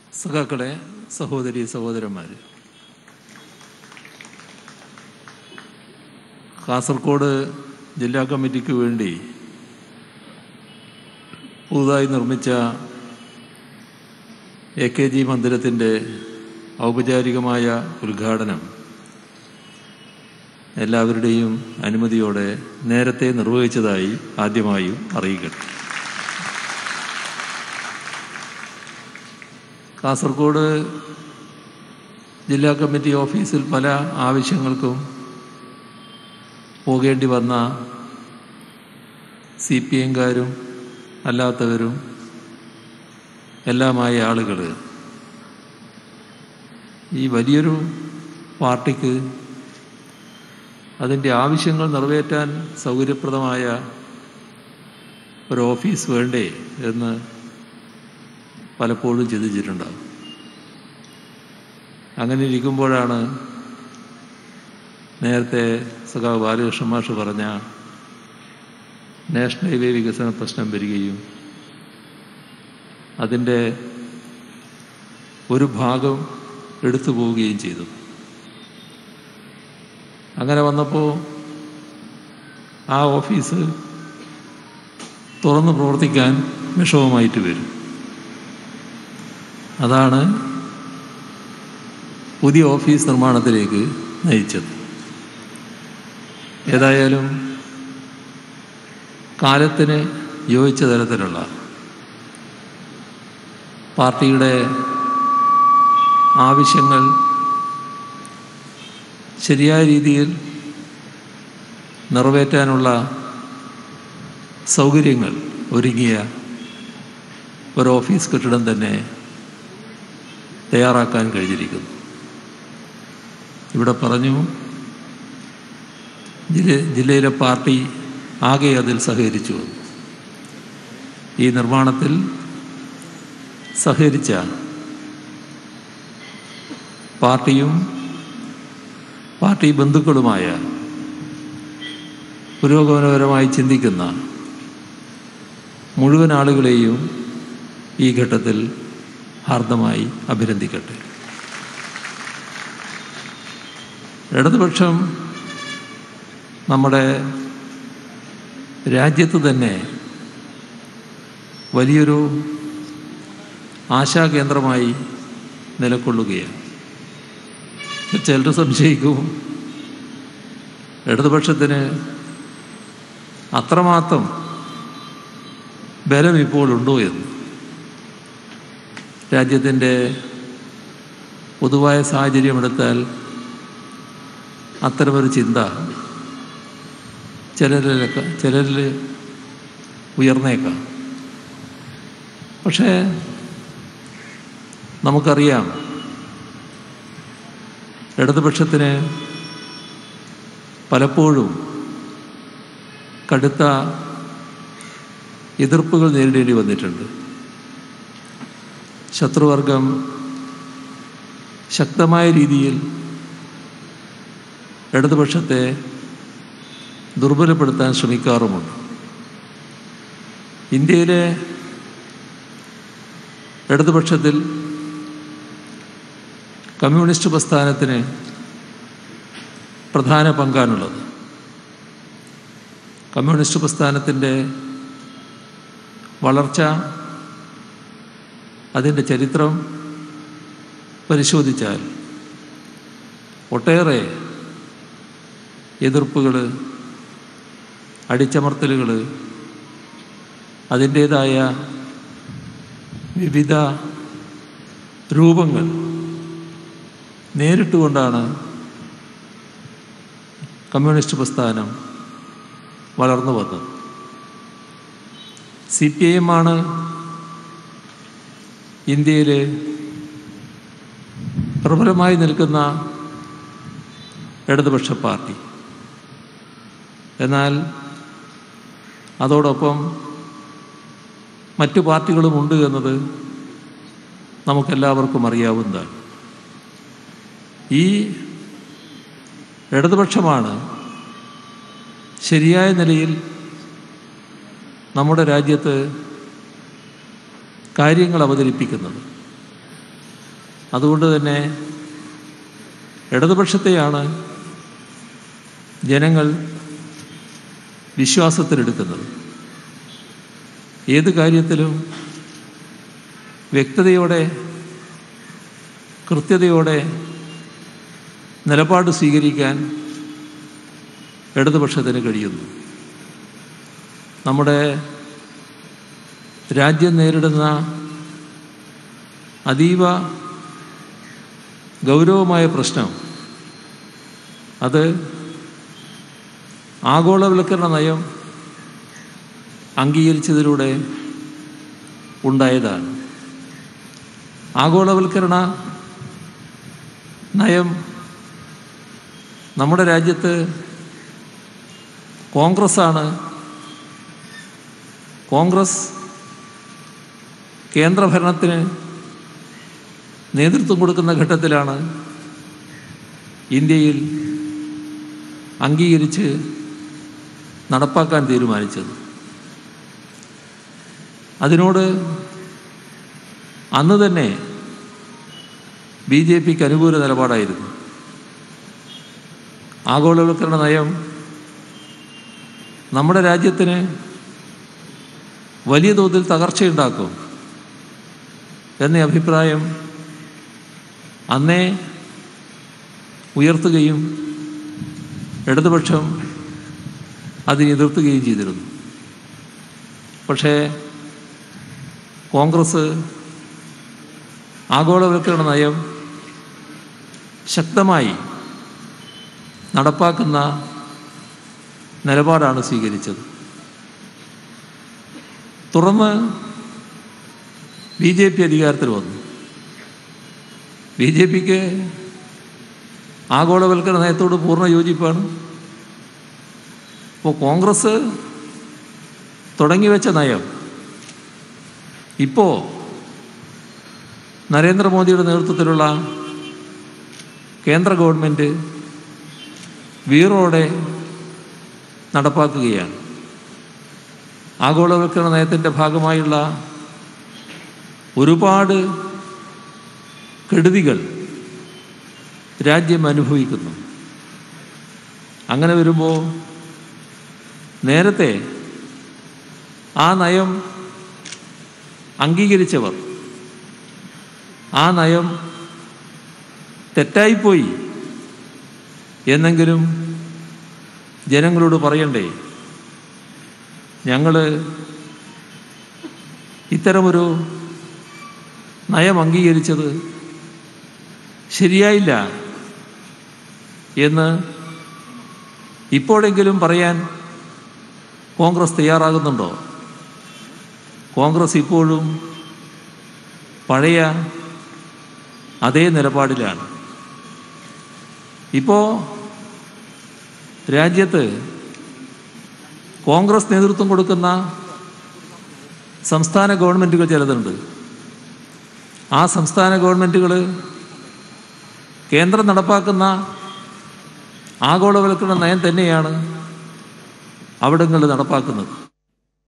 സഖാക്കളെ സഹോദരി സഹോദരന്മാർ കാസർഗോഡ് ജില്ലാ കമ്മിറ്റിക്ക് വേണ്ടി പുതുതായി നിർമ്മിച്ച എ കെ ജി മന്ദിരത്തിൻ്റെ ഔപചാരികമായ ഉദ്ഘാടനം എല്ലാവരുടെയും അനുമതിയോടെ നേരത്തെ നിർവഹിച്ചതായി ആദ്യമായും അറിയിക്കട്ടെ കാസർഗോഡ് ജില്ലാ കമ്മിറ്റി ഓഫീസിൽ പല ആവശ്യങ്ങൾക്കും പോകേണ്ടി വന്ന സി പി എംകാരും അല്ലാത്തവരും എല്ലാമായ ആളുകൾ ഈ വലിയൊരു പാർട്ടിക്ക് അതിൻ്റെ ആവശ്യങ്ങൾ നിറവേറ്റാൻ സൗകര്യപ്രദമായ ഒരു ഓഫീസ് വേണ്ടേ എന്ന് പലപ്പോഴും ചിന്തിച്ചിട്ടുണ്ടാകും അങ്ങനെ ഇരിക്കുമ്പോഴാണ് നേരത്തെ സഖാവ് ബാലകൃഷ്ണ മാഷ് പറഞ്ഞ നാഷണൽ ഹൈവേ വികസന പ്രശ്നം വരികയും അതിൻ്റെ ഒരു ഭാഗം എടുത്തു പോവുകയും ചെയ്തു അങ്ങനെ വന്നപ്പോൾ ആ ഓഫീസ് തുറന്ന് പ്രവർത്തിക്കാൻ വിഷമമായിട്ട് വരും അതാണ് പുതിയ ഓഫീസ് നിർമ്മാണത്തിലേക്ക് നയിച്ചത് ഏതായാലും കാലത്തിന് യോജിച്ച തരത്തിലുള്ള പാർട്ടിയുടെ ആവശ്യങ്ങൾ ശരിയായ രീതിയിൽ നിറവേറ്റാനുള്ള സൗകര്യങ്ങൾ ഒരുങ്ങിയ ഒരു ഓഫീസ് കെട്ടിടം തന്നെ തയ്യാറാക്കാൻ കഴിഞ്ഞിരിക്കുന്നു ഇവിടെ പറഞ്ഞു ജില്ല ജില്ലയിലെ പാർട്ടി ആകെ അതിൽ സഹകരിച്ചു ഈ നിർമ്മാണത്തിൽ സഹകരിച്ച പാർട്ടിയും പാർട്ടി ബന്ധുക്കളുമായ പുരോഗമനപരമായി ചിന്തിക്കുന്ന മുഴുവൻ ആളുകളെയും ഈ ഘട്ടത്തിൽ ഹാർദമായി അഭിനന്ദിക്കട്ടെ ഇടതുപക്ഷം നമ്മുടെ രാജ്യത്ത് തന്നെ വലിയൊരു ആശാകേന്ദ്രമായി നിലകൊള്ളുകയാണ് ചിലർ സംശയിക്കും ഇടതുപക്ഷത്തിന് അത്രമാത്രം ബലം ഇപ്പോൾ ഉണ്ടോ എന്ന് രാജ്യത്തിൻ്റെ പൊതുവായ സാഹചര്യം എടുത്താൽ അത്തരമൊരു ചിന്ത ചിലരിലൊക്കെ ചിലരിൽ ഉയർന്നേക്കാം പക്ഷേ നമുക്കറിയാം ഇടതുപക്ഷത്തിന് പലപ്പോഴും കടുത്ത എതിർപ്പുകൾ നേരിടേണ്ടി വന്നിട്ടുണ്ട് ശത്രുവർഗം ശക്തമായ രീതിയിൽ ഇടതുപക്ഷത്തെ ദുർബലപ്പെടുത്താൻ ശ്രമിക്കാറുമുണ്ട് ഇന്ത്യയിലെ ഇടതുപക്ഷത്തിൽ കമ്മ്യൂണിസ്റ്റ് പ്രസ്ഥാനത്തിന് പ്രധാന പങ്കാണുള്ളത് കമ്മ്യൂണിസ്റ്റ് പ്രസ്ഥാനത്തിൻ്റെ വളർച്ച അതിൻ്റെ ചരിത്രം പരിശോധിച്ചാൽ ഒട്ടേറെ എതിർപ്പുകൾ അടിച്ചമർത്തലുകൾ അതിൻ്റേതായ വിവിധ രൂപങ്ങൾ നേരിട്ടുകൊണ്ടാണ് കമ്മ്യൂണിസ്റ്റ് പ്രസ്ഥാനം വളർന്നു വന്നത് സി പി ഐ എം ആണ് ഇന്ത്യയിൽ പ്രബലമായി നിൽക്കുന്ന ഇടതുപക്ഷ പാർട്ടി എന്നാൽ അതോടൊപ്പം മറ്റു പാർട്ടികളുമുണ്ട് എന്നത് നമുക്കെല്ലാവർക്കും അറിയാവുന്നതാണ് ഈ ഇടതുപക്ഷമാണ് ശരിയായ നിലയിൽ നമ്മുടെ രാജ്യത്ത് കാര്യങ്ങൾ അവതരിപ്പിക്കുന്നത് അതുകൊണ്ട് തന്നെ ഇടതുപക്ഷത്തെയാണ് ജനങ്ങൾ വിശ്വാസത്തിലെടുക്കുന്നത് ഏത് കാര്യത്തിലും വ്യക്തതയോടെ കൃത്യതയോടെ നിലപാട് സ്വീകരിക്കാൻ ഇടതുപക്ഷത്തിന് കഴിയുന്നു നമ്മുടെ രാജ്യം നേരിടുന്ന അതീവ ഗൗരവമായ പ്രശ്നം അത് ആഗോളവൽക്കരണ നയം അംഗീകരിച്ചതിലൂടെ ഉണ്ടായതാണ് ആഗോളവൽക്കരണ നയം നമ്മുടെ രാജ്യത്ത് കോൺഗ്രസ്സാണ് കോൺഗ്രസ് കേന്ദ്രഭരണത്തിന് നേതൃത്വം കൊടുക്കുന്ന ഘട്ടത്തിലാണ് ഇന്ത്യയിൽ അംഗീകരിച്ച് നടപ്പാക്കാൻ തീരുമാനിച്ചത് അതിനോട് അന്ന് തന്നെ ബി ജെ പിക്ക് അനുകൂല നിലപാടായിരുന്നു ആഗോളവൽക്കരണ നയം നമ്മുടെ രാജ്യത്തിന് വലിയ തോതിൽ തകർച്ചയുണ്ടാക്കും എന്ന അഭിപ്രായം അന്നേ ഉയർത്തുകയും ഇടതുപക്ഷം അതിനെ എതിർത്തുകയും ചെയ്തിരുന്നു പക്ഷേ കോൺഗ്രസ് ആഗോളവൽക്കരണ നയം ശക്തമായി നടപ്പാക്കുന്ന നിലപാടാണ് സ്വീകരിച്ചത് തുടർന്ന് ബി ജെ പി അധികാരത്തിൽ വന്നു ബി ജെ പിക്ക് ആഗോളവൽക്കരണ നയത്തോട് പൂർണ്ണ യോജിപ്പാണ് ഇപ്പോൾ കോൺഗ്രസ് തുടങ്ങിവെച്ച നയം ഇപ്പോൾ നരേന്ദ്രമോദിയുടെ നേതൃത്വത്തിലുള്ള കേന്ദ്ര ഗവൺമെൻറ് വീറോടെ നടപ്പാക്കുകയാണ് ആഗോളവൽക്കരണ നയത്തിൻ്റെ ഭാഗമായുള്ള ഒരുപാട് കെടുതികൾ രാജ്യം അനുഭവിക്കുന്നു അങ്ങനെ വരുമ്പോൾ നേരത്തെ ആ നയം അംഗീകരിച്ചവർ ആ നയം തെറ്റായിപ്പോയി എന്നെങ്കിലും ജനങ്ങളോട് പറയണ്ടേ ഞങ്ങൾ ഇത്തരമൊരു നയം അംഗീകരിച്ചത് ശരിയായില്ല എന്ന് ഇപ്പോഴെങ്കിലും പറയാൻ കോൺഗ്രസ് തയ്യാറാകുന്നുണ്ടോ കോൺഗ്രസ് ഇപ്പോഴും പഴയ അതേ നിലപാടിലാണ് ഇപ്പോൾ രാജ്യത്ത് കോൺഗ്രസ് നേതൃത്വം കൊടുക്കുന്ന സംസ്ഥാന ഗവൺമെൻറ്റുകൾ ചിലതുണ്ട് ആ സംസ്ഥാന ഗവൺമെൻറ്റുകൾ കേന്ദ്രം നടപ്പാക്കുന്ന ആഗോളവൽക്കരണ നയം തന്നെയാണ് അവിടങ്ങളിൽ നടപ്പാക്കുന്നത്